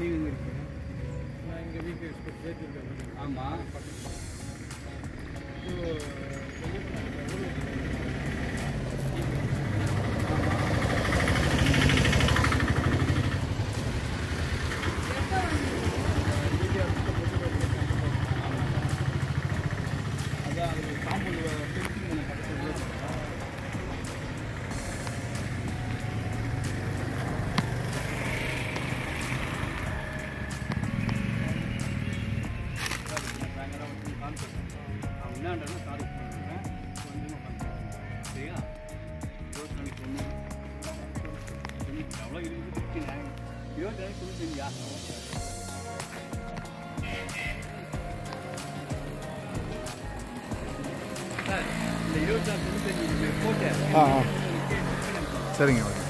வீங்க இருக்கு நான் இங்கே வீக்கு சேர்த்துருக்கேன் ஆமாம் அதான் அது காம்பவுண்ட் பெருக்கி பக்கத்தில் ஆ ஆ சரிங்க ஓகே